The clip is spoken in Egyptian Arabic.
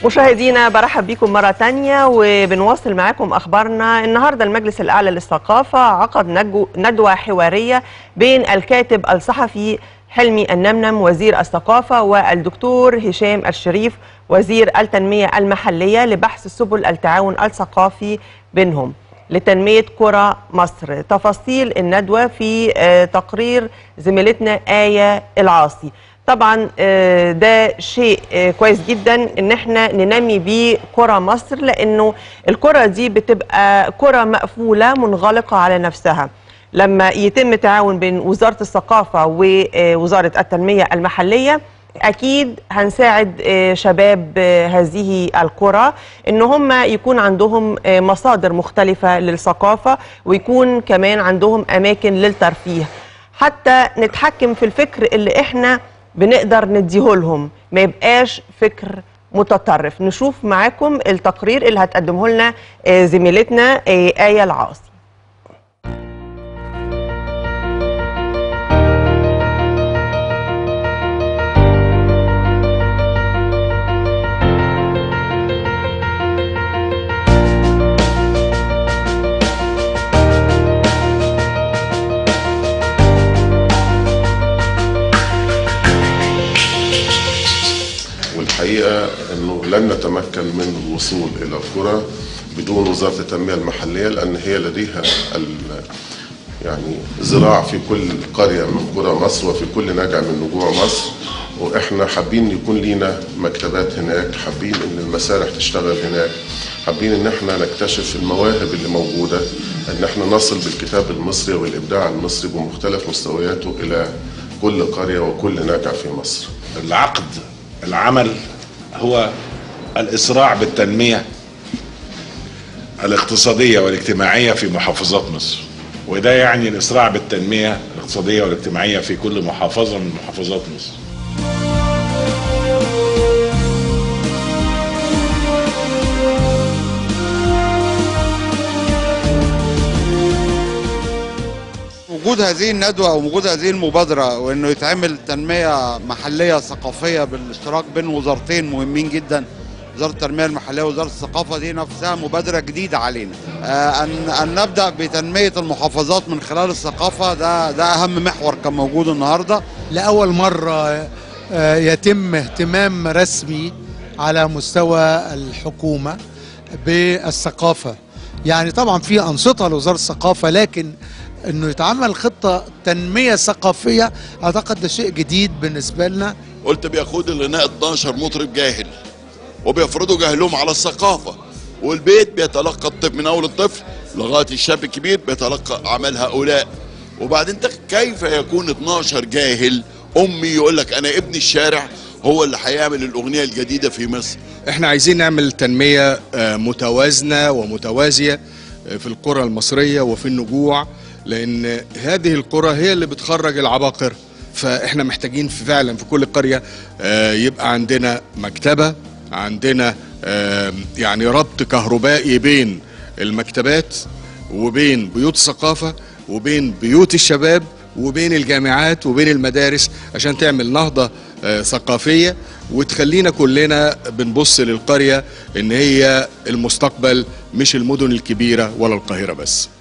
مشاهدينا برحب بكم مرة تانية وبنواصل معاكم أخبارنا النهاردة المجلس الأعلى للثقافة عقد نجو- ندوة حوارية بين الكاتب الصحفي حلمي النمنم وزير الثقافة والدكتور هشام الشريف وزير التنمية المحلية لبحث سبل التعاون الثقافي بينهم لتنمية قرى مصر تفاصيل الندوة في آه، تقرير زميلتنا آية العاصي طبعا آه، ده شيء آه، كويس جدا ان احنا ننمي بيه قرى مصر لانه القرى دي بتبقى قرى مقفولة منغلقة على نفسها لما يتم تعاون بين وزارة الثقافة ووزارة التنمية المحلية اكيد هنساعد آه، شباب آه، هذه القرى ان هم يكون عندهم آه، مصادر مختلفة للثقافة ويكون كمان عندهم اماكن للترفيه حتى نتحكم في الفكر اللي احنا بنقدر نديه لهم ما يبقاش فكر متطرف نشوف معاكم التقرير اللي هتقدمه لنا آه، زميلتنا آه، آية العاصي والحقيقة أنه لن نتمكن من الوصول إلى القرى بدون وزارة التنمية المحلية لأن هي لديها ال- يعني زراع في كل قرية من قرى مصر وفي كل نجع من نجوع مصر وإحنا حابين يكون لينا مكتبات هناك حابين أن المسارح تشتغل هناك حابين أن احنا نكتشف المواهب اللي موجودة أن احنا نصل بالكتاب المصري والإبداع المصري بمختلف مستوياته إلى كل قرية وكل نجع في مصر العقد العمل هو الإسراع بالتنمية الاقتصادية والاجتماعية في محافظات مصر وده يعني الإسراع بالتنمية الاقتصادية والاجتماعية في كل محافظة من محافظات مصر وجود هذه الندوة أو وجود هذه المبادرة وإنه يتعمل تنمية محلية ثقافية بالاشتراك بين وزارتين مهمين جدا وزارة التنمية المحلية ووزارة الثقافة دي نفسها مبادرة جديدة علينا آه، أن أن نبدأ بتنمية المحافظات من خلال الثقافة ده ده أهم محور كان موجود النهاردة لأول مرة آه، يتم اهتمام رسمي على مستوى الحكومة بالثقافة يعني طبعا في أنشطة لوزارة الثقافة لكن انه يتعمل خطة تنمية ثقافية اعتقد ده شيء جديد بالنسبة لنا قلت بياخدوا لنا 12 مطرب جاهل وبيفرضوا جهلهم على الثقافة والبيت بيتلقى الطفل من أول الطفل لغاية الشاب الكبير بيتلقى أعمال هؤلاء وبعدين انت كيف يكون 12 جاهل أمي يقول لك أنا ابن الشارع هو اللي هيعمل الأغنية الجديدة في مصر احنا عايزين نعمل تنمية آه، متوازنة ومتوازية آه، في القرى المصرية وفي النجوع لأن هذه القرى هي اللي بتخرج العباقرة فاحنا محتاجين في فعلا في كل قرية آه، يبقى عندنا مكتبة عندنا آه، يعني ربط كهربائي بين المكتبات وبين بيوت الثقافة وبين بيوت الشباب وبين الجامعات وبين المدارس عشان تعمل نهضة آه، ثقافية وتخلينا كلنا بنبص للقرية ان هي المستقبل مش المدن الكبيرة ولا القاهرة بس